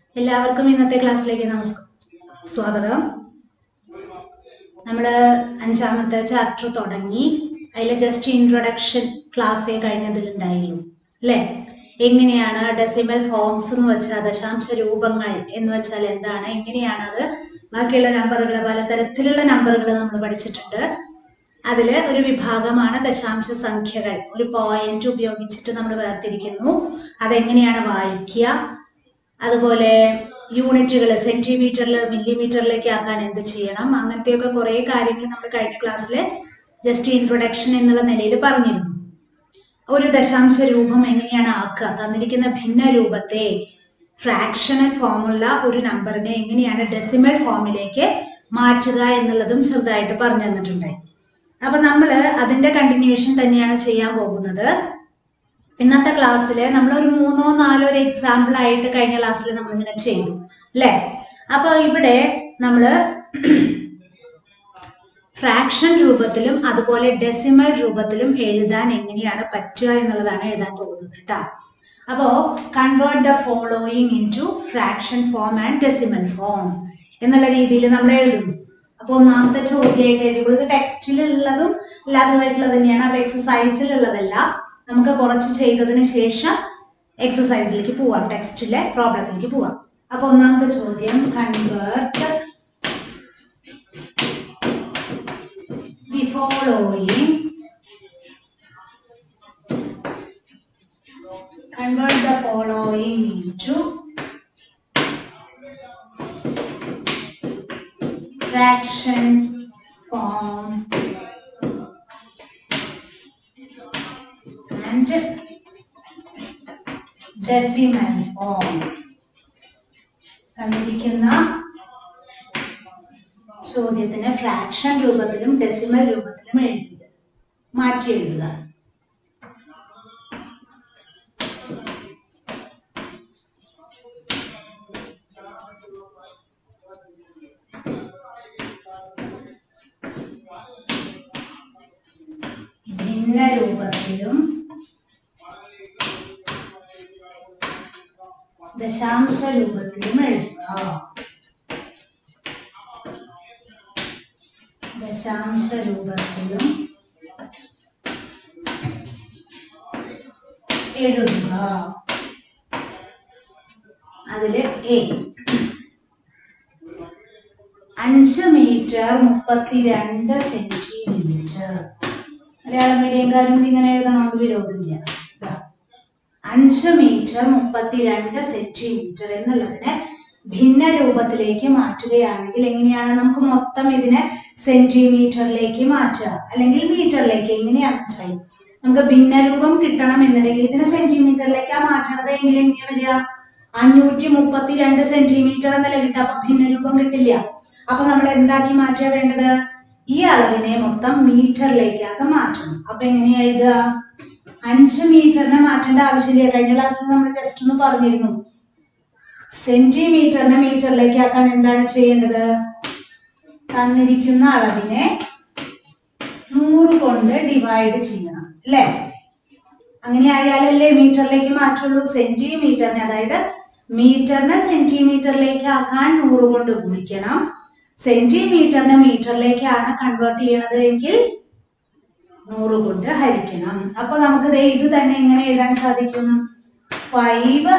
എല്ലാവർക്കും ഇന്നത്തെ ക്ലാസ്സിലേക്ക് നമസ്കാരം സ്വാഗതം നമ്മൾ അഞ്ചാമത്തെ ചാപ്റ്റർ തുടങ്ങി അതിൽ ജസ്റ്റ് ഇൻട്രൊഡക്ഷൻ ക്ലാസ്സേ കഴിഞ്ഞതിലുണ്ടായിരുന്നു അല്ലേ എങ്ങനെയാണ് ഡെസിമൽ ഫോംസ് എന്ന് വെച്ചാൽ ദശാംശ രൂപങ്ങൾ എന്ന് വെച്ചാൽ എന്താണ് എങ്ങനെയാണ് അത് ബാക്കിയുള്ള നമ്പറുകൾ പലതരത്തിലുള്ള നമ്പറുകൾ നമ്മൾ പഠിച്ചിട്ടുണ്ട് അതിൽ ഒരു വിഭാഗമാണ് ദശാംശ സംഖ്യകൾ ഒരു പോയിന്റ് ഉപയോഗിച്ചിട്ട് നമ്മൾ വേർതിരിക്കുന്നു അതെങ്ങനെയാണ് വായിക്കുക അതുപോലെ യൂണിറ്റുകൾ സെന്റിമീറ്ററിൽ മില്ലിമീറ്ററിലേക്ക് ആക്കാൻ എന്ത് ചെയ്യണം അങ്ങനത്തെയൊക്കെ കുറേ കാര്യങ്ങൾ നമ്മൾ കഴിഞ്ഞ ക്ലാസ്സിൽ ജസ്റ്റ് ഇൻട്രൊഡക്ഷൻ എന്നുള്ള നിലയിൽ പറഞ്ഞിരുന്നു ഒരു ദശാംശ രൂപം എങ്ങനെയാണ് ആക്കുക തന്നിരിക്കുന്ന ഭിന്ന രൂപത്തെ ഫ്രാക്ഷണൽ ഫോമുള്ള ഒരു നമ്പറിനെ എങ്ങനെയാണ് ഡെസിമൽ ഫോമിലേക്ക് മാറ്റുക എന്നുള്ളതും ചെറുതായിട്ട് പറഞ്ഞു തന്നിട്ടുണ്ടായി അപ്പൊ നമ്മൾ അതിന്റെ കണ്ടിന്യൂഷൻ തന്നെയാണ് ചെയ്യാൻ പോകുന്നത് ഇന്നത്തെ ക്ലാസ്സിൽ നമ്മൾ ഒരു മൂന്നോ നാലോ ഒരു എക്സാമ്പിൾ ആയിട്ട് കഴിഞ്ഞ ക്ലാസ്സിൽ നമ്മൾ ഇങ്ങനെ ചെയ്തു അല്ലേ അപ്പൊ ഇവിടെ നമ്മൾ ഫ്രാക്ഷൻ രൂപത്തിലും അതുപോലെ ഡെസിമൽ രൂപത്തിലും എഴുതാൻ എങ്ങനെയാണ് പറ്റുക എന്നുള്ളതാണ് എഴുതാൻ പോകുന്നത് കേട്ടോ അപ്പോ convert the following into fraction form and decimal form എന്നുള്ള രീതിയിൽ നമ്മൾ എഴുതുന്നു അപ്പോൾ ഒന്നാമത്തെ ചോദ്യമായിട്ട് എഴുതിക്കൊടുത്ത് ടെക്സ്റ്റിലുള്ളതും അല്ലാത്തതായിട്ടുള്ളത് തന്നെയാണ് അപ്പൊ എക്സസൈസിലുള്ളതല്ല നമുക്ക് കുറച്ച് ചെയ്തതിന് ശേഷം എക്സസൈസിലേക്ക് പോവാം ടെക്സ്റ്റിലെ പ്രോബ്ലത്തിലേക്ക് പോവാം അപ്പൊ ഒന്നാമത്തെ ചോദ്യം convert the following convert the following into fraction form and decimal form തന്നിരിക്കുന്ന ചോദ്യത്തിന് ഫ്രാക്ഷൻ രൂപത്തിലും ഡെസിമൽ രൂപത്തിലും എഴുതുക മാറ്റി എഴുതുക ഭിന്ന രൂപത്തിലും ദശാംശ രൂപത്തിലും എഴുതുക ദശാംശ രൂപത്തിലും എഴുതുക അതില് എ അഞ്ച് മീറ്റർ മുപ്പത്തിരണ്ട് സെന്റിമീറ്റർ മലയാളം മീഡിയംകാരും ഇങ്ങനെ എഴുതണമെന്ന് വിരോധമില്ല ദാ. അഞ്ച് മീറ്റർ മുപ്പത്തിരണ്ട് സെന്റിമീറ്റർ എന്നുള്ളതിനെ ഭിന്ന രൂപത്തിലേക്ക് മാറ്റുകയാണെങ്കിൽ എങ്ങനെയാണ് നമുക്ക് മൊത്തം ഇതിനെ സെന്റിമീറ്ററിലേക്ക് മാറ്റുക അല്ലെങ്കിൽ മീറ്ററിലേക്ക് എങ്ങനെയാണെന്ന് വെച്ചാൽ നമുക്ക് ഭിന്ന രൂപം കിട്ടണം എന്നുണ്ടെങ്കിൽ ഇതിനെ സെന്റിമീറ്ററിലേക്കാ മാറ്റണത് എങ്കിൽ എങ്ങനെയാ വരിക അഞ്ഞൂറ്റി മുപ്പത്തിരണ്ട് സെന്റിമീറ്റർ എന്നല്ല കിട്ടുക അപ്പൊ ഭിന്ന രൂപം കിട്ടില്ല അപ്പൊ നമ്മൾ എന്താക്കി മാറ്റുക വേണ്ടത് ഈ അളവിനെ മൊത്തം മീറ്ററിലേക്കാക്കി മാറ്റണം അപ്പൊ എങ്ങനെയാ എഴുതുക അഞ്ച് മീറ്ററിനെ മാറ്റേണ്ട ആവശ്യമില്ല കഴിഞ്ഞ ക്ലാസ്സിൽ നമ്മൾ ജസ്റ്റ് ഒന്ന് പറഞ്ഞിരുന്നു സെന്റിമീറ്ററിനെ മീറ്ററിലേക്ക് ആക്കാൻ എന്താണ് ചെയ്യേണ്ടത് തന്നിരിക്കുന്ന അളവിനെ നൂറ് കൊണ്ട് ഡിവൈഡ് ചെയ്യണം അല്ലേ അങ്ങനെ ആയാലല്ലേ മീറ്ററിലേക്ക് മാറ്റുള്ളൂ സെന്റിമീറ്ററിനെ അതായത് മീറ്ററിനെ സെന്റിമീറ്ററിലേക്ക് ആക്കാൻ നൂറ് കൊണ്ട് ഗുണിക്കണം സെന്റിമീറ്ററിനെ മീറ്ററിലേക്കാണ് കൺവേർട്ട് ചെയ്യണത് എങ്കിൽ നൂറ് കൊണ്ട് ഹരിക്കണം അപ്പൊ നമുക്ക് ദേ ഇത് തന്നെ എങ്ങനെ എഴുതാൻ സാധിക്കും five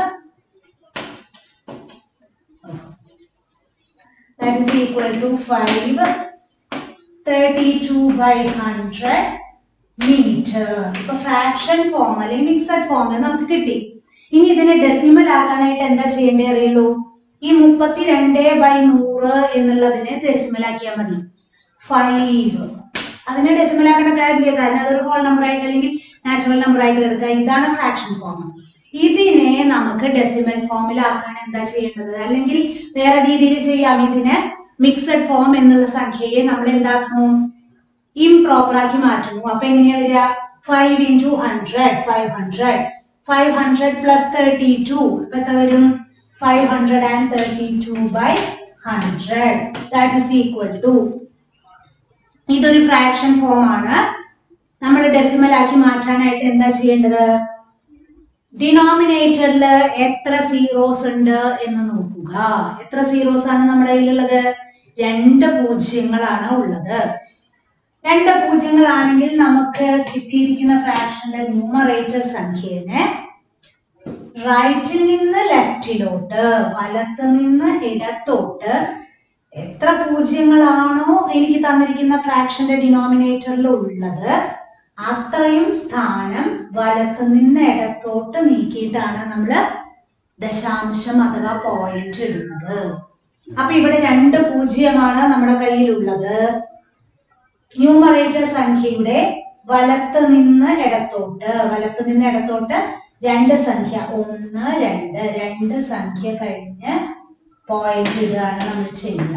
that is equal to five thirty two by hundred metre ഇപ്പൊ ഫ്രാക്ഷൻ ഫോം അല്ലെങ്കിൽ മിക്സഡ് ഫോം നമുക്ക് കിട്ടി ഇനി ഇതിനെ ഡെസിമൽ ആക്കാനായിട്ട് എന്താ ചെയ്യേണ്ടേ അറിയുള്ളൂ ഈ മുപ്പത്തിരണ്ട് ബൈ നൂറ് എന്നുള്ളതിനെ ഡെസിമൽ ആക്കിയാൽ മതി ഫൈവ് അതിനെ ഡെസിമൽ ആക്കേണ്ട കാര്യമില്ല കാരണം അതൊരു ഹോൾ നമ്പർ ആയിട്ട് അല്ലെങ്കിൽ നാച്ചുറൽ നമ്പർ ആയിട്ട് എടുക്കുക ഇതാണ് ഫ്രാക്ഷൻ ഫോം ഇതിനെ നമുക്ക് ഡെസിമൽ ഫോമിലാക്കാൻ എന്താ ചെയ്യേണ്ടത് അല്ലെങ്കിൽ വേറെ രീതിയിൽ ചെയ്യാം ഇതിനെ മിക്സഡ് ഫോം എന്നുള്ള സംഖ്യയെ നമ്മൾ എന്താക്കുന്നു ഇംപ്രോപ്പർ ആക്കി മാറ്റുന്നു അപ്പൊ എങ്ങനെയാ വരിക five into hundred five hundred five hundred plus thirty two അപ്പൊ എത്ര വരും five hundred and thirty two by hundred that is equal to ഇതൊരു ഫ്രാക്ഷൻ ഫോം ആണ് നമ്മൾ ഡെസിമൽ ആക്കി മാറ്റാനായിട്ട് എന്താ ചെയ്യേണ്ടത് ഡിനോമിനേറ്ററിൽ എത്ര സീറോസ് ഉണ്ട് എന്ന് നോക്കുക എത്ര സീറോസ് ആണ് നമ്മുടെ കയ്യിലുള്ളത് രണ്ട് പൂജ്യങ്ങളാണ് ഉള്ളത് രണ്ട് പൂജ്യങ്ങളാണെങ്കിൽ നമുക്ക് കിട്ടിയിരിക്കുന്ന ഫ്രാക്ഷന്റെ ന്യൂമറേറ്റർ സംഖ്യേനെ റൈറ്റിൽ നിന്ന് ലെഫ്റ്റിലോട്ട് വലത്ത് നിന്ന് ഇടത്തോട്ട് എത്ര പൂജ്യങ്ങളാണോ എനിക്ക് തന്നിരിക്കുന്ന ഫ്രാക്ഷന്റെ ഡിനോമിനേറ്ററിൽ ഉള്ളത് അത്രയും സ്ഥാനം വലത്ത് നിന്ന് ഇടത്തോട്ട് നീക്കിയിട്ടാണ് നമ്മൾ ദശാംശം അഥവാ പോയിന്റ് ഇടുന്നത് അപ്പൊ ഇവിടെ രണ്ട് പൂജ്യമാണ് നമ്മുടെ കയ്യിലുള്ളത് ന്യൂമറേറ്റർ സംഖ്യയുടെ വലത്ത് നിന്ന് ഇടത്തോട്ട് വലത്ത് നിന്ന് ഇടത്തോട്ട് രണ്ട് സംഖ്യ ഒന്ന് രണ്ട് രണ്ട് സംഖ്യ കഴിഞ്ഞ് പോയിന്റ് ഇടുകയാണ് നമ്മൾ ചെയ്യുക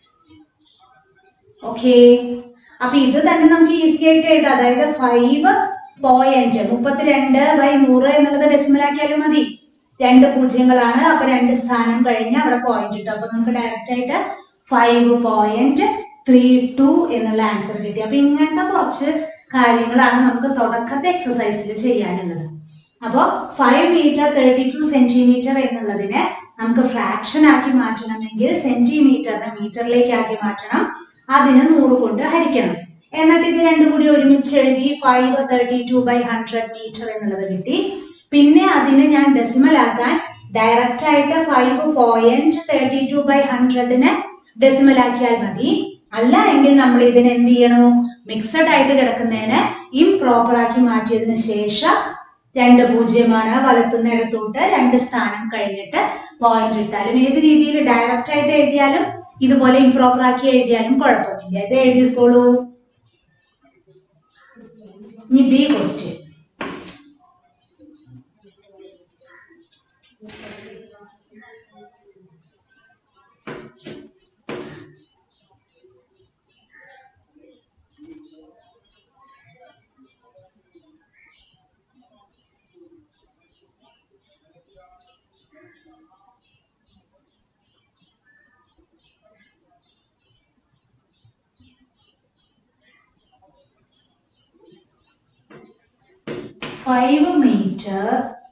ഓക്കെ അപ്പൊ ഇത് തന്നെ നമുക്ക് ഈസി ആയിട്ട് എഴുതാം അതായത് ഫൈവ് പോയിന്റ് മുപ്പത്തിരണ്ട് ബൈ നൂറ് എന്നുള്ളത് ഡെസിമൽ ആക്കിയാലും മതി രണ്ട് പൂജ്യങ്ങളാണ് അപ്പൊ രണ്ട് സ്ഥാനം കഴിഞ്ഞ് അവിടെ പോയിന്റ് ഇട്ടു അപ്പൊ നമുക്ക് ഡയറക്റ്റ് ആയിട്ട് ഫൈവ് പോയിന്റ് ത്രീ ടു എന്നുള്ള ആൻസർ കിട്ടി അപ്പൊ ഇങ്ങനത്തെ കുറച്ച് കാര്യങ്ങളാണ് നമുക്ക് തുടക്കത്തെ എക്സസൈസിൽ ചെയ്യാനുള്ളത് അപ്പോൾ five metre thirty two centimetre എന്നുള്ളതിനെ നമുക്ക് ഫ്രാക്ഷൻ ആക്കി മാറ്റണമെങ്കിൽ സെന്റിമീറ്ററിനെ മീറ്ററിലേക്ക് ആക്കി മാറ്റണം അതിന് നൂറ് കൊണ്ട് ഹരിക്കണം എന്നിട്ട് ഇത് രണ്ടും കൂടി ഒരുമിച്ച് എഴുതി five thirty two by hundred metre എന്നുള്ളത് കിട്ടി പിന്നെ അതിനെ ഞാൻ ഡെസിമൽ ആക്കാൻ ഡയറക്റ്റ് ആയിട്ട് five point thirty two by ഹൺഡ്രഡിന് ഡെസിമൽ ആക്കിയാൽ മതി അല്ല എങ്കിൽ നമ്മൾ ഇതിനെ എന്ത് ചെയ്യണോ മിക്സഡ് ആയിട്ട് കിടക്കുന്നതിന് ഇംപ്രോപ്പർ ആക്കി മാറ്റിയതിന് ശേഷം രണ്ട് പൂജ്യമാണ് വലത്തുനിന്ന് ഇടത്തോട്ട് രണ്ട് സ്ഥാനം കഴിഞ്ഞിട്ട് പോയിന്റ് ഇട്ടാലും ഏത് രീതിയിൽ ഡയറക്റ്റ് ആയിട്ട് എഴുതിയാലും ഇതുപോലെ ഇംപ്രോപ്പർ ആക്കി എഴുതിയാലും കുഴപ്പമില്ല ഇത് എഴുതിയെടുത്തോളൂ ഇനി B question five metre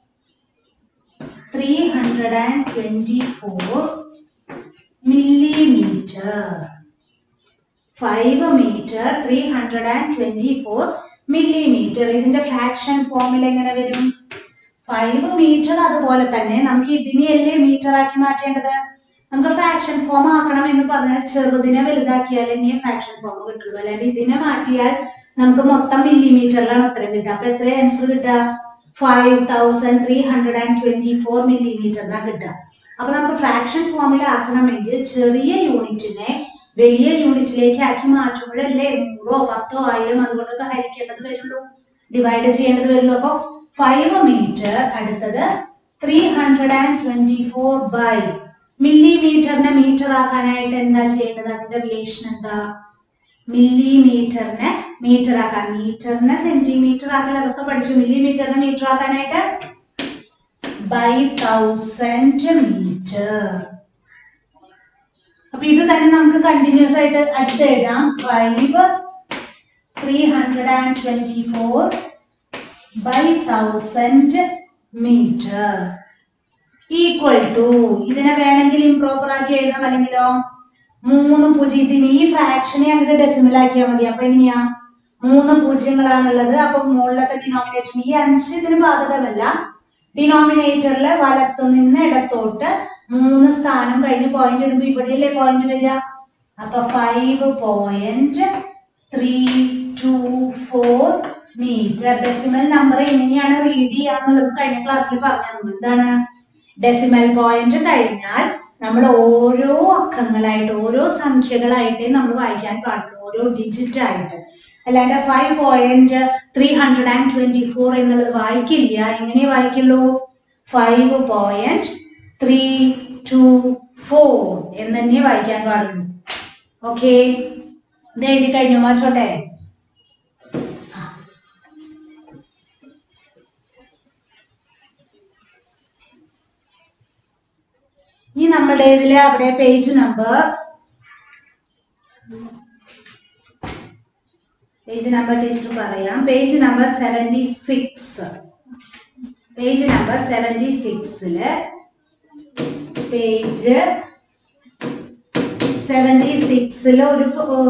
three hundred and twenty four millimetre five metre three hundred and twenty four millimetre ഇതിന്റെ ഫ്രാക്ഷൻ ഫോമിൽ എങ്ങനെ വരും ഫൈവ് മീറ്റർ അതുപോലെ തന്നെ നമുക്ക് ഇതിനെയല്ലേ മീറ്റർ ആക്കി മാറ്റേണ്ടത് നമുക്ക് ഫ്രാക്ഷൻ ഫോം ആക്കണം എന്ന് പറഞ്ഞാൽ ചെറുതിനെ വലുതാക്കിയാൽ ഇനി ഫ്രാക്ഷൻ ഫോം കിട്ടുള്ളൂ അല്ലാണ്ട് ഇതിനെ മാറ്റിയാൽ നമുക്ക് മൊത്തം മില്ലിമീറ്ററിലാണ് ഉത്തരം കിട്ടുക അപ്പൊ എത്ര ആൻസർ കിട്ടുക five thousand three hundred and twenty four മില്ലിമീറ്ററിനാണ് കിട്ടുക അപ്പൊ നമുക്ക് ഫ്രാക്ഷൻ ഫോമിൽ ആക്കണമെങ്കിൽ ചെറിയ യൂണിറ്റിനെ വലിയ യൂണിറ്റിലേക്ക് ആക്കി മാറ്റുമ്പോഴല്ലേ നൂറോ പത്തോ ആയിരം അതുകൊണ്ടൊക്കെ ഹരിക്കേണ്ടത് വരുള്ളൂ ഡിവൈഡ് ചെയ്യേണ്ടത് വരുള്ളൂ അപ്പൊ ഫൈവ് മീറ്റർ അടുത്തത് three hundred and twenty four by മില്ലിമീറ്ററിനെ മീറ്റർ ആക്കാനായിട്ട് എന്താ ചെയ്യേണ്ടത് അതിന്റെ റിലേഷൻ എന്താ മില്ലിമീറ്ററിനെ മീറ്റർ ആക്കാൻ മീറ്ററിനെ സെന്റിമീറ്റർ ആക്കൽ അതൊക്കെ പഠിച്ചു മില്ലിമീറ്ററിനെ മീറ്റർ ആക്കാനായിട്ട് ബൈ തൗസൻഡ് മീറ്റർ അപ്പൊ ഇത് തന്നെ നമുക്ക് കണ്ടിന്യൂസ് ആയിട്ട് അടുത്ത് എഴുതാം five three hundred and twenty four by thousand metre equal to ഇതിനെ വേണമെങ്കിൽ ഇംപ്രോപ്പർ ആക്കി എഴുതാം അല്ലെങ്കിലോ മൂന്ന് പൂജ്യത്തിന് ഈ ഫ്രാക്ഷനെ അങ്ങോട്ട് ഡെസിമൽ ആക്കിയാൽ മതി അപ്പൊ എങ്ങനെയാ മൂന്ന് പൂജ്യങ്ങളാണുള്ളത് അപ്പൊ മുകളിലത്തെ ഡിനോമിനേറ്റർ ഈ അഞ്ച് ഇതിന് ബാധകമല്ല ഡിനോമിനേറ്ററിൽ വലത്ത് നിന്ന് ഇടത്തോട്ട് മൂന്ന് സ്ഥാനം കഴിഞ്ഞ് പോയിന്റ് ഇടുമ്പോ ഇവിടെയല്ലേ പോയിന്റ് വരിക അപ്പൊ five point three two four metre decimal number എങ്ങനെയാണ് റീഡ് ചെയ്യാന്നുള്ളത് കഴിഞ്ഞ ക്ലാസ്സിൽ പറഞ്ഞു തന്നു എന്താണ് ഡെസിമൽ പോയിന്റ് കഴിഞ്ഞാൽ നമ്മൾ ഓരോ അക്കങ്ങളായിട്ട് ഓരോ സംഖ്യകളായിട്ടേ നമ്മൾ വായിക്കാൻ പാടുള്ളൂ ഓരോ ഡിജിറ്റ് ആയിട്ട് അല്ലാണ്ട് five point three hundred and twenty four എന്നുള്ളത് വായിക്കില്ല എങ്ങനെ വായിക്കുള്ളൂ five point three two four എന്ന് തന്നെ വായിക്കാൻ പാടുള്ളൂ ഓക്കെ ഇത് എഴുതി കഴിഞ്ഞു മാച്ചോട്ടെ ഇനി നമ്മുടെ ഇതില് അവിടെ page number page number teacher പറയാം page number seventy six page number seventy സിക്സില് പേജ് സെവൻറ്റി സിക്സിൽ ഒരു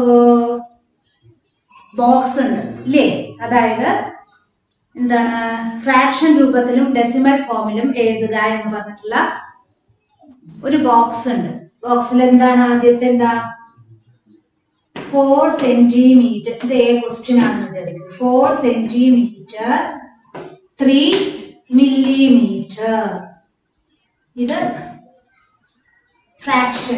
ബോക്സ് ഉണ്ട് ഇല്ലേ അതായത് എന്താണ് ഫ്രാക്ഷൻ രൂപത്തിലും ഡെസിമൽ ഫോമിലും എഴുതുക എന്ന് പറഞ്ഞിട്ടുള്ള ഒരു ബോക്സ് ഉണ്ട് ബോക്സിൽ എന്താണ് ആദ്യത്തെ എന്താ ഫോർ സെന്റിമീറ്റർ ഇത് ഏ ക്വസ്റ്റ്യൻ ആണെന്ന് വിചാരിക്കും ഫോർ സെന്റിമീറ്റർ ത്രീ മില്ലിമീറ്റർ ഇത് ഫ്രാക്ഷൻ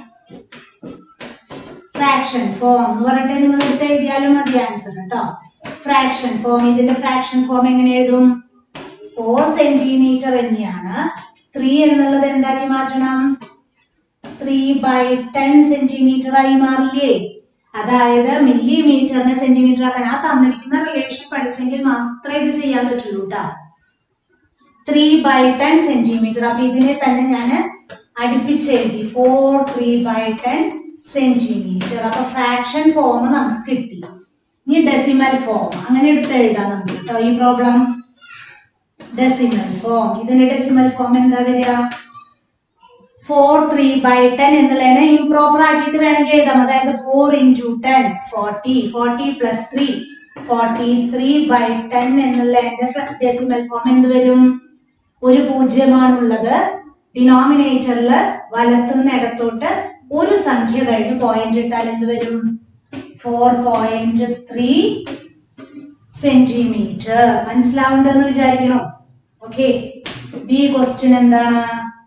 ഫ്രാക്ഷൻ ഫോം എന്ന് പറഞ്ഞിട്ട് നിങ്ങൾ എടുത്ത് എഴുതിയാലും മതി ആൻസർ കേട്ടോ ഫ്രാക്ഷൻ ഫോം ഇതിന്റെ ഫ്രാക്ഷൻ ഫോം എങ്ങനെ എഴുതും ഫോർ സെന്റിമീറ്റർ തന്നെയാണ് ത്രീ എന്നുള്ളത് എന്താക്കി മാറ്റണം ത്രീ ബൈ ടെൻ സെന്റിമീറ്റർ ആയി മാറില്ലേ അതായത് മില്ലിമീറ്ററിനെ സെന്റിമീറ്റർ ആക്കാൻ ആ തന്നിരിക്കുന്ന റിലേഷൻ പഠിച്ചെങ്കിൽ മാത്രമേ ഇത് ചെയ്യാൻ പറ്റുള്ളൂ കേട്ടോ ത്രീ ബൈ ടെൻ സെന്റിമീറ്റർ അപ്പൊ ഇതിനെ തന്നെ ഞാൻ അടുപ്പിച്ചെഴുതി four three by ten centimetre അപ്പൊ ഫ്രാക്ഷൻ ഫോം നമുക്ക് കിട്ടി ഇനി ഡെസിമൽ ഫോം അങ്ങനെ എടുത്ത് എഴുതാം നമുക്ക് കേട്ടോ ഈ പ്രോബ്ലം ഡെസിമൽ ഫോം ഇതിന്റെ ഡെസിമൽ ഫോം എന്താ വരിക ഫോർ ത്രീ ബൈ ടെൻ എന്നുള്ളതിനെ ഇംപ്രോപ്പർ ആക്കിയിട്ട് വേണമെങ്കിൽ എഴുതാം അതായത് four into ten forty forty plus three forty three by ten എന്നുള്ളതിന്റെ ഡെസിമൽ ഫോം എന്ത് വരും ഒരു പൂജ്യമാണുള്ളത് ഡിനോമിനേറ്ററിൽ വലത്തുനിന്ന് ഇടത്തോട്ട് ഒരു സംഖ്യ കഴിഞ്ഞ് പോയിന്റ് ഇട്ടാൽ എന്ത് വരും ഫോർ പോയിന്റ് ത്രീ സെന്റിമീറ്റർ മനസ്സിലാവുണ്ടെന്ന് വിചാരിക്കണോ ഓക്കെ ബി ക്വസ്റ്റ്യൻ എന്താണ്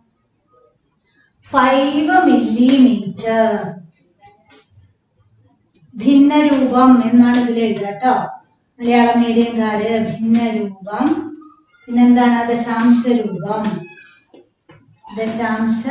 ഫൈവ് മില്ലിമീറ്റർ ഭിന്നരൂപം എന്നാണ് ഇതിൽ എഴുതുക കേട്ടോ മലയാളം മീഡിയംകാര് ഭിന്നരൂപം പിന്നെന്താണ് ദശാംശ രൂപം ദശാംശ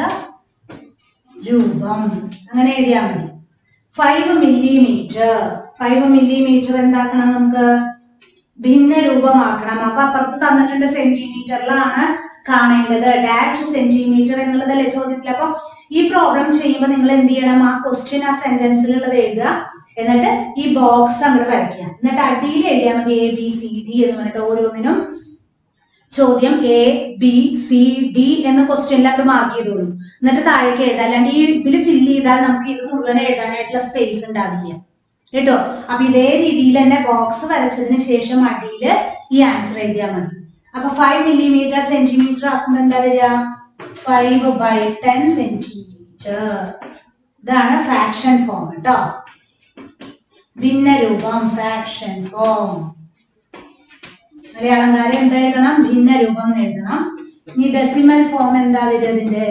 രൂപം അങ്ങനെ എഴുതിയാൽ മതി ഫൈവ് മില്ലിമീറ്റർ ഫൈവ് മില്ലിമീറ്റർ എന്താക്കണം നമുക്ക് ഭിന്ന രൂപമാക്കണം അപ്പൊ അപ്പുറത്ത് തന്നിട്ടുണ്ട് സെന്റിമീറ്ററിലാണ് കാണേണ്ടത് ഡാഷ് സെന്റിമീറ്റർ എന്നുള്ളതല്ലേ ചോദ്യത്തിൽ അപ്പൊ ഈ പ്രോബ്ലം ചെയ്യുമ്പോൾ നിങ്ങൾ എന്ത് ചെയ്യണം ആ ക്വസ്റ്റ്യൻ ആ സെന്റൻസിലുള്ളത് എഴുതുക എന്നിട്ട് ഈ ബോക്സ് അങ്ങോട്ട് വരയ്ക്കുക എന്നിട്ട് അടിയിൽ എഴുതിയാൽ മതി എ ബി സി ഡി എന്ന് പറഞ്ഞിട്ട് ഓരോന്നിനും ചോദ്യം എ ബി സി ഡി എന്ന ക്വസ്റ്റ്യനിൽ അങ്ങോട്ട് മാർക്ക് ചെയ്തോളൂ എന്നിട്ട് താഴേക്ക് എഴുതാം അല്ലാണ്ട് ഈ ഇതിൽ ഫില്ല് ചെയ്താൽ നമുക്ക് ഇത് മുഴുവൻ എഴുതാനായിട്ടുള്ള സ്പേസ് ഉണ്ടാവില്ല കേട്ടോ അപ്പൊ ഇതേ രീതിയിൽ തന്നെ ബോക്സ് വരച്ചതിന് ശേഷം അടിയിൽ ഈ ആൻസർ എഴുതിയാൽ മതി അപ്പൊ ഫൈവ് മില്ലിമീറ്റർ സെന്റിമീറ്റർ ആക്കുമ്പോൾ എന്താ വരിക ഫൈവ് ബൈ ടെൻ സെന്റിമീറ്റർ ഇതാണ് ഫ്രാക്ഷൻ ഫോം കേട്ടോ ഭിന്നരൂപം ഫ്രാക്ഷൻ ഫോം മലയാളംകാരെ എന്താ എഴുതണം ഭിന്നരൂപം എന്ന് എഴുതണം ഇനി ഡെസിമൽ ഫോം എന്താ വരിക ഇതിന്റെ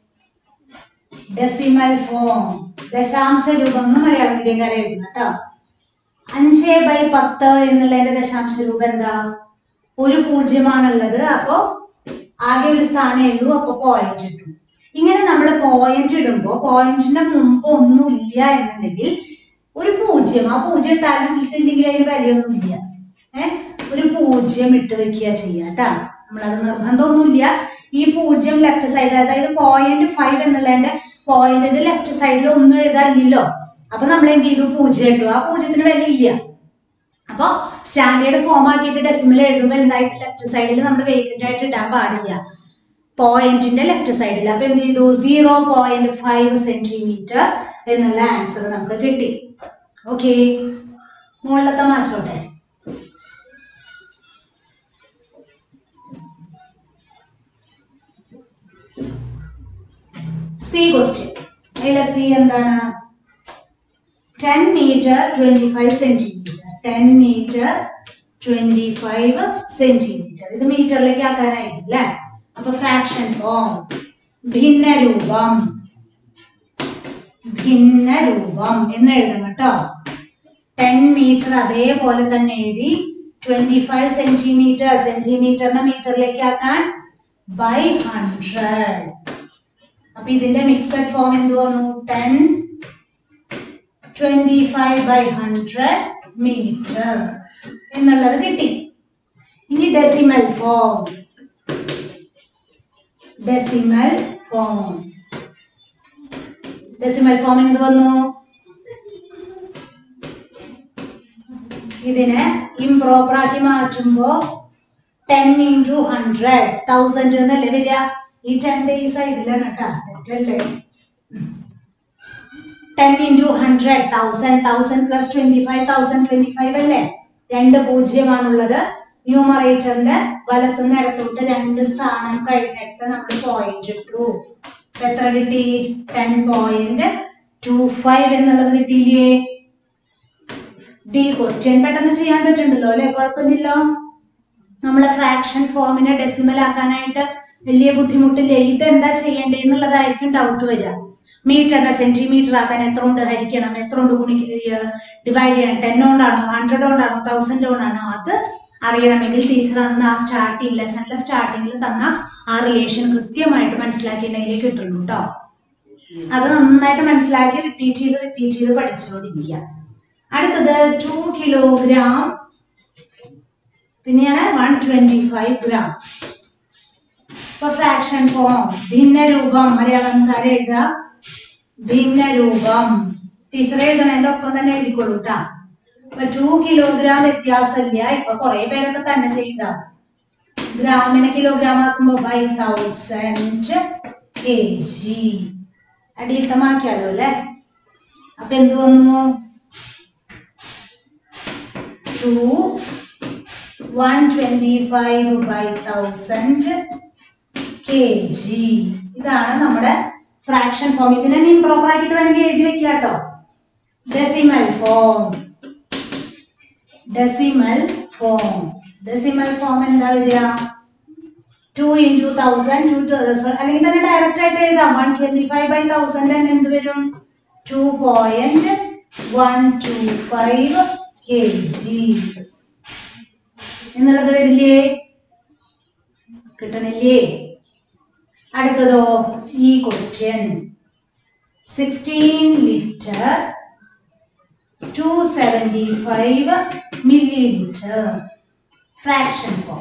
ഡെസിമൽ ഫോം ദശാംശ രൂപം എന്ന് മലയാളം മീഡിയംകാരെ എഴുതണം കേട്ടോ അഞ്ച് ബൈ പത്ത് എന്നുള്ളതിന്റെ ദശാംശ രൂപം എന്താ ഒരു പൂജ്യമാണുള്ളത് അപ്പോ ആകെ ഒരു സ്ഥാനമേ ഉള്ളൂ അപ്പൊ പോയിന്റ് ഇട്ടു ഇങ്ങനെ നമ്മൾ പോയിന്റ് ഇടുമ്പോ പോയിന്റിന്റെ മുമ്പ് ഒന്നും ഇല്ല എന്നുണ്ടെങ്കിൽ ഒരു പൂജ്യം ആ പൂജ്യം ഇട്ടാലും ഇട്ടില്ലെങ്കിൽ അതിന് വിലയൊന്നുമില്ല ഏഹ് ഒരു പൂജ്യം ഇട്ട് വെക്കുക ചെയ്യാം കേട്ടാ നമ്മളത് നിർബന്ധമൊന്നുമില്ല ഈ പൂജ്യം ലെഫ്റ്റ് സൈഡിൽ അതായത് പോയിന്റ് ഫൈവ് എന്നുള്ളതിന്റെ പോയിന്റിന്റെ ലെഫ്റ്റ് സൈഡിൽ ഒന്നും എഴുതാനില്ലല്ലോ അപ്പൊ നമ്മൾ എന്ത് ചെയ്തു പൂജ്യം ഇട്ടു ആ പൂജ്യത്തിന് വില ഇല്ല അപ്പൊ സ്റ്റാൻഡേർഡ് ഫോം ആക്കിയിട്ട് ഡെസിമൽ എഴുതുമ്പോൾ എന്തായിട്ട് ലെഫ്റ്റ് സൈഡിൽ നമ്മൾ വേക്കന്റ് ആയിട്ട് ഇടാൻ പാടില്ല പോയിന്റിന്റെ ലെഫ്റ്റ് സൈഡിൽ അപ്പൊ എന്ത് ചെയ്തു സീറോ പോയിന്റ് ഫൈവ് സെന്റിമീറ്റർ എന്നുള്ള ആൻസർ നമുക്ക് കിട്ടി ഓക്കെ മുകളിലത്തെ മാച്ചോട്ടെ സി ക്വസ്റ്റ്യൻ അതിലെ സി എന്താണ് ten metre twenty five centimetre ten metre twenty five centimetre ഇത് മീറ്ററിലേക്ക് ആക്കാനായിരിക്കും അല്ലേ അപ്പൊ ഫ്രാക്ഷൻ ഫോം ഭിന്നരൂപം ഭിന്നരൂപം എന്ന് എഴുതണം കേട്ടോ ടെൻ മീറ്റർ അതേപോലെ തന്നെ എഴുതി ട്വന്റി ഫൈവ് സെന്റിമീറ്റർ സെന്റിമീറ്ററിനെ മീറ്ററിലേക്ക് ആക്കാൻ ബൈ ഹൺഡ്രഡ് അപ്പൊ ഇതിന്റെ മിക്സഡ് ഫോം എന്ത് വന്നു ten twenty five by hundred metre എന്നുള്ളത് കിട്ടി ഇനി decimal form decimal form decimal form എന്ത് വന്നു ഇതിനെ ഇംപ്രോപ്പർ ആക്കി മാറ്റുമ്പോ ടെൻ ഇൻറ്റു ഹൺഡ്രഡ് തൗസൻഡ് എന്നല്ലേ വരിക ഈ ടെൻ്റെ ഈ സൈഡിലാണ് കേട്ടോ തെറ്റല്ലേ ten into hundred thousand thousand plus twenty five thousand twenty five അല്ലേ രണ്ട് പൂജ്യമാണുള്ളത് ന്യൂമറേറ്ററിന്റെ വലത്തുനിന്ന് ഇടത്തോട്ട് രണ്ട് സ്ഥാനം കഴിഞ്ഞിട്ട് നമ്മൾ പോയിന്റ് ഇട്ടു അപ്പൊ എത്ര കിട്ടി ടെൻ പോയിന്റ് ടു ഫൈവ് എന്നുള്ളത് കിട്ടിയില്ലേ ഡി ക്വസ്റ്റ്യൻ പെട്ടെന്ന് ചെയ്യാൻ പറ്റുന്നുണ്ടല്ലോ അല്ലെ കുഴപ്പമില്ലല്ലോ നമ്മളെ ഫ്രാക്ഷൻ ഫോമിനെ ഡെസിമൽ ആക്കാനായിട്ട് വലിയ ബുദ്ധിമുട്ടില്ല ഇതെന്താ ചെയ്യേണ്ടത് എന്നുള്ളതായിരിക്കും ഡൗട്ട് വരിക മീറ്ററിനെ സെന്റിമീറ്റർ ആക്കാൻ എത്ര കൊണ്ട് ഹരിക്കണം എത്ര കൊണ്ട് ഗുണിക്കുക ഡിവൈഡ് ചെയ്യണം ടെൻ കൊണ്ടാണോ ഹൺഡ്രഡ് കൊണ്ടാണോ തൗസൻഡ് കൊണ്ടാണോ അത് അറിയണമെങ്കിൽ ടീച്ചർ അന്ന് ആ സ്റ്റാർട്ടിങ് ലെസണിലെ സ്റ്റാർട്ടിങ്ങിൽ തന്ന ആ റിലേഷൻ കൃത്യമായിട്ട് മനസ്സിലാക്കിയിട്ടുണ്ടെങ്കിൽ കിട്ടുള്ളൂ കേട്ടോ അത് നന്നായിട്ട് മനസ്സിലാക്കി റിപ്പീറ്റ് ചെയ്ത് റിപ്പീറ്റ് ചെയ്ത് പഠിച്ചുകൊണ്ടിരിക്കുക അടുത്തത് ടു കിലോഗ്രാം പിന്നെയാണ് വൺ ട്വന്റി ഫൈവ് ഗ്രാം ഇപ്പൊ ഫ്രാക്ഷൻ ഫോം ഭിന്നരൂപം മലയാളംകാരെ എഴുതുക ഭിന്നരൂപം ടീച്ചർ എഴുതണതിന്റെ ഒപ്പം തന്നെ എഴുതിക്കൊള്ളൂ കേട്ടാ ഇപ്പൊ ടു കിലോഗ്രാം വ്യത്യാസമില്ല ഇപ്പൊ കുറെ പേരൊക്കെ തന്നെ ചെയ്യുക ഗ്രാമിനെ കിലോഗ്രാം ആക്കുമ്പോ ബൈ തൗസൻഡ് കെ ജി അടിയത്തമാക്കിയാലോ അല്ലെ അപ്പൊ എന്ത് വന്നു two one twenty five by thousand K G ഇതാണ് നമ്മുടെ ഫ്രാക്ഷൻ ഫോം ഇതിനെ ഇംപ്രോപ്പർ ആക്കിയിട്ട് വേണമെങ്കിൽ എഴുതി വെക്കുക കേട്ടോ decimal form decimal form decimal form എന്താ വരിക ടു ഇൻറ്റു തൗസൻഡ് ടു അല്ലെങ്കിൽ തന്നെ ഡയറക്റ്റ് ആയിട്ട് എഴുതാം one twenty five by thousand തന്നെ എന്ത് വരും two point one two five K G എന്നുള്ളത് വരില്ലേ കിട്ടണില്ലേ അടുത്തതോ ഈ question sixteen litre two seventy five millilitre fraction form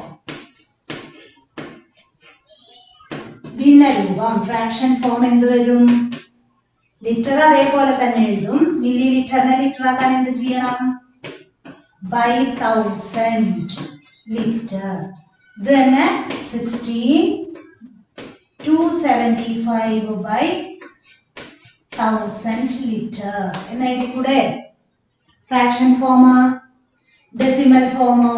ഭിന്നരൂപം ഫ്രാക്ഷൻ ഫോം എന്ത് വരും ലിറ്റർ അതേപോലെ തന്നെ എഴുതും മില്ലി ലിറ്ററിനെ ലിറ്റർ ആക്കാൻ എന്ത് ചെയ്യണം ബൈ തൗസൻഡ് ലിറ്റർ ഇത് തന്നെ sixteen two seventy five by thousand litre എന്ന് എഴുതിക്കൂടെ ഫ്രാക്ഷൻ ഫോമോ ഡെസിമൽ ഫോമോ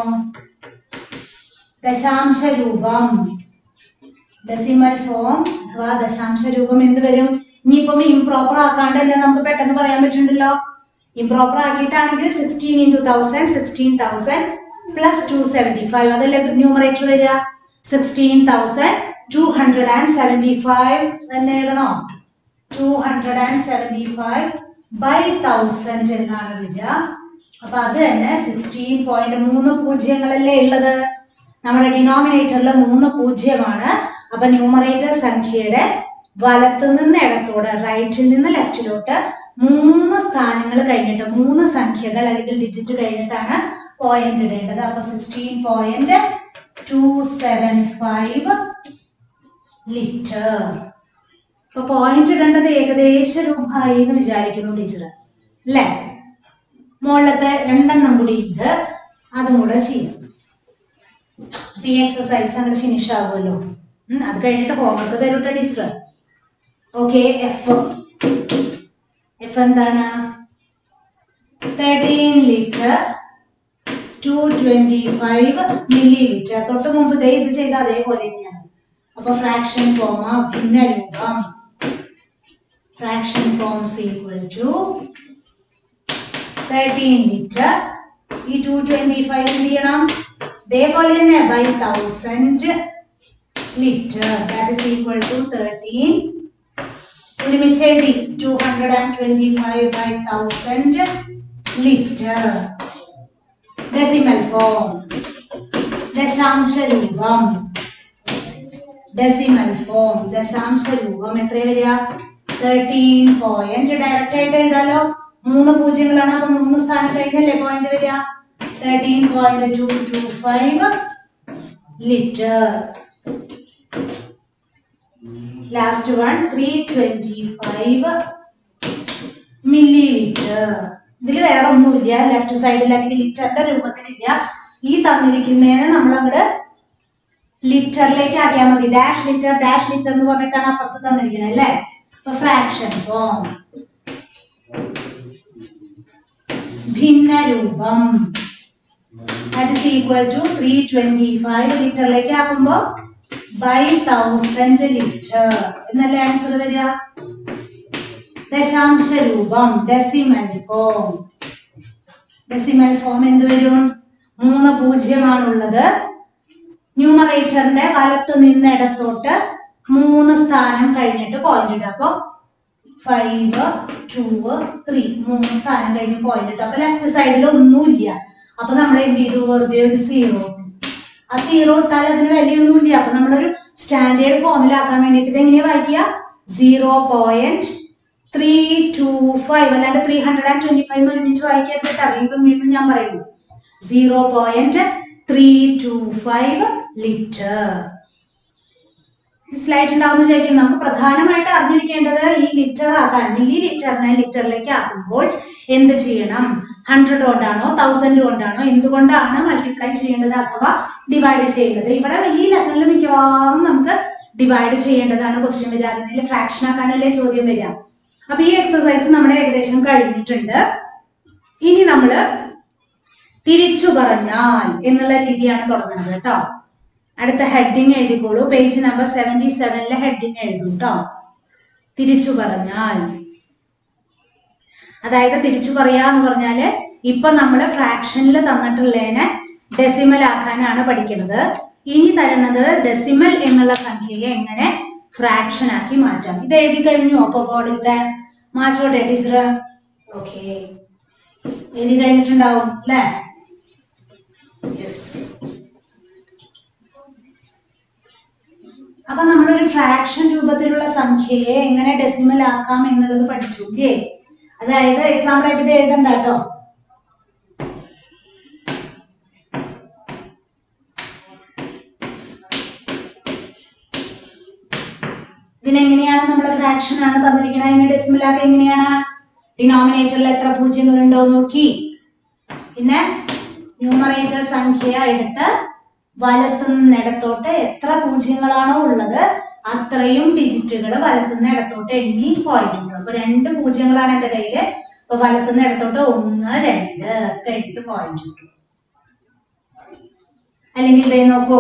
ദശാംശ രൂപം ഡെസിമൽ ഫോം അഥവാ ദശാംശ രൂപം എന്ത് വരും ഇനിയിപ്പം ഇംപ്രോപ്പർ ആക്കാണ്ട് തന്നെ നമുക്ക് പെട്ടെന്ന് പറയാൻ പറ്റുന്നുണ്ടല്ലോ ഇംപ്രോപ്പർ ആക്കിയിട്ടാണെങ്കിൽ sixteen into thousand sixteen thousand plus two seventy five അതല്ലേ ന്യൂമറേറ്റർ വരിക sixteen thousand two hundred and seventy five തന്നെ എഴുതണോ two hundred and seventy five by thousand എന്നാണ് വരിക അപ്പൊ അത് തന്നെ സിക്സ്റ്റീൻ പോയിന്റ് മൂന്ന് പൂജ്യങ്ങളല്ലേ ഉള്ളത് നമ്മുടെ ഡിനോമിനേറ്ററിൽ മൂന്ന് പൂജ്യമാണ് അപ്പൊ ന്യൂമറേറ്റർ സംഖ്യയുടെ വലത്ത് നിന്ന് ഇടത്തോട് റൈറ്റിൽ നിന്ന് ലെഫ്റ്റിലോട്ട് മൂന്ന് സ്ഥാനങ്ങൾ കഴിഞ്ഞിട്ട് മൂന്ന് സംഖ്യകൾ അല്ലെങ്കിൽ ഡിജിറ്റ് കഴിഞ്ഞിട്ടാണ് പോയിന്റ് ഇടേണ്ടത് അപ്പൊ sixteen point two seven five litre അപ്പൊ പോയിന്റ് ഇടേണ്ടത് ഏകദേശ രൂപമായി എന്ന് വിചാരിക്കുന്നു ടീച്ചർ അല്ലേ മുകളിലത്തെ രണ്ടെണ്ണം കൂടി ഉണ്ട് അതും കൂടെ ചെയ്യും അപ്പൊ ഈ എക്സസൈസ് അങ്ങോട്ട് ഫിനിഷ് ആവുമല്ലോ ഉം, അത് കഴിഞ്ഞിട്ട് ഹോംവർക്ക് തരൂട്ടോ ടീച്ചർ ഓക്കെ എഫ് എഫ് എന്താണ് thirteen litre two twenty five millilitre തൊട്ട് മുമ്പ് ദേ ഇത് ചെയ്ത അതേപോലെ തന്നെയാണ് അപ്പൊ ഫ്രാക്ഷൻ ഫോം ഭിന്ന രൂപം fraction forms equal to thirteen litre ഈ ടു ട്വന്റി ഫൈവ് എന്ത് ചെയ്യണം ഇതേപോലെ തന്നെ by thousand litre that is equal to thirteen ഒരുമിച്ച് എഴുതി two hundred and twenty five by thousand litre decimal form ദശാംശ രൂപം ഡെസിമൽ ഫോം ദശാംശ രൂപം എത്ര വരിക തേർട്ടീൻ പോയിന്റ് ഡയറക്റ്റ് ആയിട്ട് എഴുതാലോ മൂന്ന് പൂജ്യങ്ങളാണ് അപ്പൊ മൂന്ന് സ്ഥാനം കഴിഞ്ഞല്ലേ പോയിന്റ് വരിക thirteen point two two five litre last one three twenty five millilitre ഇതിൽ വേറെ ഒന്നുമില്ല ലെഫ്റ്റ് സൈഡിൽ അല്ലെങ്കിൽ ലിറ്ററിന്റെ രൂപത്തിലില്ല ഈ തന്നിരിക്കുന്നതിനെ നമ്മൾ അങ്ങോട്ട് ലിറ്ററിലേക്ക് ആക്കിയാൽ മതി ഡാഷ് ലിറ്റർ ഡാഷ് ലിറ്റർ എന്ന് പറഞ്ഞിട്ടാണ് അപ്പുറത്ത് തന്നിരിക്കുന്നത് അല്ലേ അപ്പൊ ഫ്രാക്ഷൻ ഫോം ഭിന്നരൂപം that is equal to 325 ലിറ്ററിലേക്ക് ആക്കുമ്പോ ബൈ തൗസൻഡ് ലിറ്റർ എന്നല്ലേ ആൻസർ വരിക ദശാംശ രൂപം ഡെസിമൽ ഫോം ഡെസിമൽ ഫോം എന്ത് വരും മൂന്ന് പൂജ്യമാണുള്ളത് ന്യൂമറേറ്ററിന്റെ വലത്ത് നിന്ന് ഇടത്തോട്ട് മൂന്ന് സ്ഥാനം കഴിഞ്ഞിട്ട് പോയിന്റ് ഇടും അപ്പൊ ഫൈവ് ടു ത്രീ മൂന്ന് സ്ഥാനം കഴിഞ്ഞ് പോയിന്റ് ഇട്ടു അപ്പൊ ലെഫ്റ്റ് സൈഡിൽ ഒന്നുമില്ല അപ്പൊ നമ്മൾ എന്ത് ചെയ്തു വെറുതെ ഒരു സീറോ ആ സീറോ ഇട്ടാൽ അതിന് വിലയൊന്നുമില്ല അപ്പൊ നമ്മളൊരു സ്റ്റാൻഡേർഡ് ഫോമിലാക്കാൻ വേണ്ടിയിട്ട് ഇത് എങ്ങനെയാ വായിക്കുക zero point three two five അല്ലാണ്ട് three hundred and twenty five ഒരുമിച്ച് വായിക്കരുത് കേട്ടോ വീണ്ടും വീണ്ടും ഞാൻ പറയുന്നു zero point three two five litre മനസ്സിലായിട്ടുണ്ടാവും വിചാരിക്കുന്നു നമുക്ക് പ്രധാനമായിട്ട് അറിഞ്ഞിരിക്കേണ്ടത് ഈ ലിറ്റർ ആക്കാൻ മില്ലി ലിറ്ററിനെ ലിറ്ററിലേക്ക് ആക്കുമ്പോൾ എന്ത് ചെയ്യണം ഹൺഡ്രഡ് കൊണ്ടാണോ തൗസൻഡ് കൊണ്ടാണോ എന്തുകൊണ്ടാണ് മൾട്ടിപ്ലൈ ചെയ്യേണ്ടത് അഥവാ ഡിവൈഡ് ചെയ്യേണ്ടത് ഇവിടെ ഈ ലെസണിൽ മിക്കവാറും നമുക്ക് ഡിവൈഡ് ചെയ്യേണ്ടതാണ് ക്വസ്റ്റ്യൻ വരിക അതിൽ ഫ്രാക്ഷൻ ആക്കാനല്ലേ ചോദ്യം വരിക അപ്പൊ ഈ എക്സസൈസ് നമ്മുടെ ഏകദേശം കഴിഞ്ഞിട്ടുണ്ട് ഇനി നമ്മള് തിരിച്ചു പറഞ്ഞാൽ എന്നുള്ള രീതിയാണ് തുടങ്ങുന്നത് കേട്ടോ അടുത്ത ഹെഡിങ് എഴുതിക്കോളൂ പേജ് നമ്പർ സെവന്റി സെവനിലെ ഹെഡിങ് എഴുതും കേട്ടോ തിരിച്ചു പറഞ്ഞാൽ അതായത് തിരിച്ചു പറയാ എന്ന് പറഞ്ഞാല് ഇപ്പൊ നമ്മൾ ഫ്രാക്ഷനിൽ തന്നിട്ടുള്ളതിനെ ഡെസിമൽ ആക്കാനാണ് പഠിക്കുന്നത് ഇനി തരുന്നത് ഡെസിമൽ എന്നുള്ള സംഖ്യയെ എങ്ങനെ ഫ്രാക്ഷൻ ആക്കി മാറ്റാം ഇത് എഴുതി കഴിഞ്ഞു അപ്പൊ ബോർഡിലത്തെ മാച്ചോട്ടെ ടീച്ചർ ഓക്കെ എഴുതി കഴിഞ്ഞിട്ടുണ്ടാവും അല്ലേ യെസ് അപ്പൊ നമ്മളൊരു ഫ്രാക്ഷൻ രൂപത്തിലുള്ള സംഖ്യയെ എങ്ങനെ ഡെസിമൽ ആക്കാം എന്നുള്ളത് പഠിച്ചു ഇല്ലേ അതായത് എക്സാമ്പിൾ ആയിട്ട് ഇത് എഴുതണ്ട കേട്ടോ ഇതിനെങ്ങനെയാണ് നമ്മൾ ഫ്രാക്ഷൻ ആണ് തന്നിരിക്കുന്നത് അതിനെ ഡെസിമൽ ആക്കുക എങ്ങനെയാണ് ഡിനോമിനേറ്ററിൽ എത്ര പൂജ്യങ്ങൾ ഉണ്ടോ നോക്കി പിന്നെ ന്യൂമറേറ്റർ സംഖ്യ എടുത്ത് വലത്തുനിന്ന് ഇടത്തോട്ട് എത്ര പൂജ്യങ്ങളാണോ ഉള്ളത് അത്രയും ഡിജിറ്റുകൾ വലത്തുനിന്ന് ഇടത്തോട്ട് എണ്ണി പോയിട്ടുണ്ട് അപ്പൊ രണ്ട് പൂജ്യങ്ങളാണ് എന്റെ കയ്യില് അപ്പൊ വലത്തുനിന്ന് ഇടത്തോട്ട് ഒന്ന് രണ്ട് രണ്ട് പോയിന്റ് കിട്ടും അല്ലെങ്കിൽ ഇതേ നോക്കൂ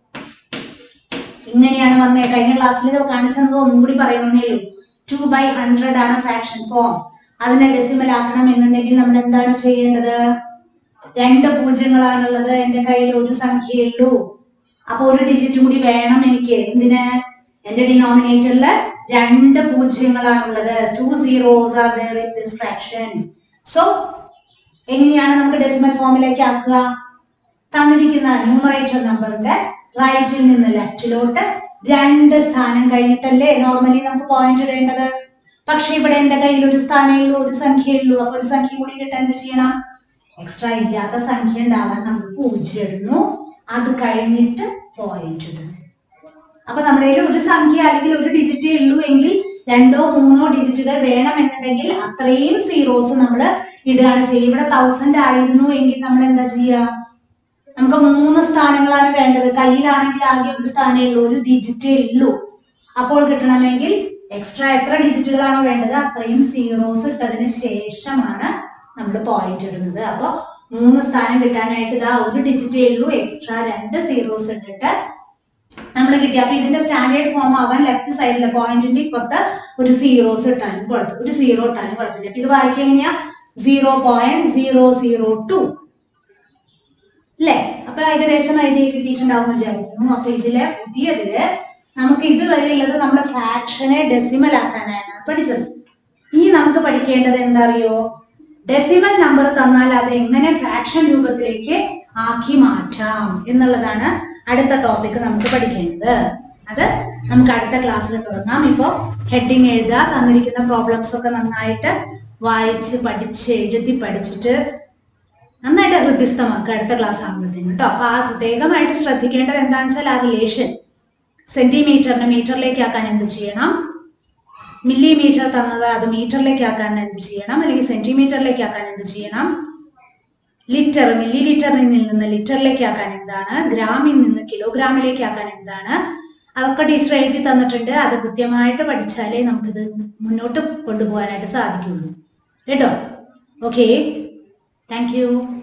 ഇങ്ങനെയാണ് വന്നേ കഴിഞ്ഞ ക്ലാസ്സിൽ കാണിച്ചത് ഒന്നും കൂടി പറയുന്നേ ഉള്ളൂ ടു ബൈ ഹൺഡ്രഡ് ആണ് ഫ്രാക്ഷൻ ഫോം അതിനെ ഡെസിമൽ ആക്കണം എന്നുണ്ടെങ്കിൽ നമ്മൾ എന്താണ് ചെയ്യേണ്ടത് രണ്ട് പൂജ്യങ്ങളാണുള്ളത് എന്റെ കയ്യിൽ ഒരു സംഖ്യയേ ഉള്ളൂ അപ്പൊ ഒരു ഡിജിറ്റ് കൂടി വേണം എനിക്ക് എന്തിന് എന്റെ ഡിനോമിനേറ്ററിൽ രണ്ട് പൂജ്യങ്ങളാണുള്ളത് two zeros are there in this fraction so എങ്ങനെയാണ് നമുക്ക് ഡെസിമൽ ഫോമിലേക്ക് ആക്കുക തന്നിരിക്കുന്ന ന്യൂമറേറ്റർ നമ്പറിന്റെ റൈറ്റിൽ നിന്ന് ലെഫ്റ്റിലോട്ട് രണ്ട് സ്ഥാനം കഴിഞ്ഞിട്ടല്ലേ നോർമലി നമുക്ക് പോയിന്റ് ഇടേണ്ടത് പക്ഷെ ഇവിടെ എന്റെ കയ്യിൽ ഒരു സ്ഥാനമേ ഉള്ളൂ ഒരു സംഖ്യയേ ഉള്ളൂ അപ്പൊ ഒരു സംഖ്യ കൂടി കിട്ടാൻ എന്ത് ചെയ്യണം എക്സ്ട്രാ ഇല്ലാത്ത സംഖ്യ ഉണ്ടാവാൻ നമ്മൾ പൂജ്യം ഇടുന്നു അത് കഴിഞ്ഞിട്ട് പോയിന്റ് ഇടുന്നു അപ്പൊ നമ്മുടെ കയ്യിൽ ഒരു സംഖ്യ അല്ലെങ്കിൽ ഒരു ഡിജിറ്റേ ഉള്ളൂ എങ്കിൽ രണ്ടോ മൂന്നോ ഡിജിറ്റുകൾ വേണമെന്നുണ്ടെങ്കിൽ അത്രയും സീറോസ് നമ്മൾ ഇടുകയാണ് ചെയ്യുക ഇവിടെ തൗസൻഡ് ആയിരുന്നു എങ്കിൽ നമ്മൾ എന്താ ചെയ്യുക നമുക്ക് മൂന്ന് സ്ഥാനങ്ങളാണ് വേണ്ടത് കയ്യിലാണെങ്കിൽ ആകെ ഒരു സ്ഥാനമേ ഉള്ളൂ ഒരു ഡിജിറ്റേ ഉള്ളൂ അപ്പോൾ കിട്ടണമെങ്കിൽ എക്സ്ട്രാ എത്ര ഡിജിറ്റുകളാണോ വേണ്ടത് അത്രയും സീറോസ് ഇട്ടതിന് ശേഷമാണ് നമ്മൾ പോയിന്റ് ഇടുന്നത് അപ്പൊ മൂന്ന് സ്ഥാനം കിട്ടാനായിട്ട് ഇതാ ഒരു ഡിജിറ്റേ ഉള്ളൂ എക്സ്ട്രാ രണ്ട് സീറോസ് ഇട്ടിട്ട് നമ്മൾ കിട്ടി അപ്പൊ ഇതിന്റെ സ്റ്റാൻഡേർഡ് ഫോം ആവാൻ ലെഫ്റ്റ് സൈഡിലെ പോയിന്റിന്റെ ഇപ്പുറത്ത് ഒരു സീറോസ് ഇട്ടാലും കുഴപ്പം ഒരു സീറോ ഇട്ടാലും കുഴപ്പമില്ല അപ്പൊ ഇത് വായിക്കാൻ എങ്ങനെയാ zero point zero zero two അല്ലേ അപ്പൊ ഏകദേശം ഐഡിയ കിട്ടിയിട്ടുണ്ടാവും എന്ന് വിചാരിക്കുന്നു അപ്പൊ ഇതിലെ പുതിയതില് നമുക്ക് ഇതുവരെ ഉള്ളത് നമ്മുടെ ഫ്രാക്ഷനെ ഡെസിമൽ ആക്കാനാണ് പഠിച്ചത് ഇനി നമുക്ക് പഠിക്കേണ്ടത് എന്താ അറിയോ ഡെസിമൽ നമ്പർ തന്നാൽ അത് എങ്ങനെ ഫ്രാക്ഷൻ രൂപത്തിലേക്ക് ആക്കി മാറ്റാം എന്നുള്ളതാണ് അടുത്ത ടോപ്പിക് നമുക്ക് പഠിക്കേണ്ടത് അത് നമുക്ക് അടുത്ത ക്ലാസ്സിൽ തുടങ്ങാം ഇപ്പോൾ ഹെഡിങ് എഴുതുക തന്നിരിക്കുന്ന പ്രോബ്ലംസ് ഒക്കെ നന്നായിട്ട് വായിച്ച് പഠിച്ച് എഴുതി പഠിച്ചിട്ട് നന്നായിട്ട് ഹൃദ്യസ്ഥമാക്കുക അടുത്ത ക്ലാസ് ആകുമ്പോഴത്തേനും കേട്ടോ അപ്പൊ ആ പ്രത്യേകമായിട്ട് ശ്രദ്ധിക്കേണ്ടത് എന്താണെന്ന് വെച്ചാൽ ആ റിലേഷൻ സെന്റിമീറ്ററിനെ മീറ്ററിലേക്ക് ആക്കാൻ എന്ത് ചെയ്യണം മില്ലിമീറ്റർ തന്നത് അത് മീറ്ററിലേക്ക് ആക്കാൻ എന്ത് ചെയ്യണം അല്ലെങ്കിൽ സെന്റിമീറ്ററിലേക്ക് ആക്കാൻ എന്ത് ചെയ്യണം ലിറ്റർ മില്ലി ലിറ്ററിൽ നിന്ന് ലിറ്ററിലേക്ക് ആക്കാൻ എന്താണ് ഗ്രാമിൽ നിന്ന് കിലോഗ്രാമിലേക്ക് ആക്കാൻ എന്താണ് അതൊക്കെ ടീച്ചർ എഴുതി തന്നിട്ടുണ്ട് അത് കൃത്യമായിട്ട് പഠിച്ചാലേ നമുക്കിത് മുന്നോട്ട് കൊണ്ടുപോകാനായിട്ട് സാധിക്കുള്ളൂ കേട്ടോ ഓക്കെ താങ്ക് യു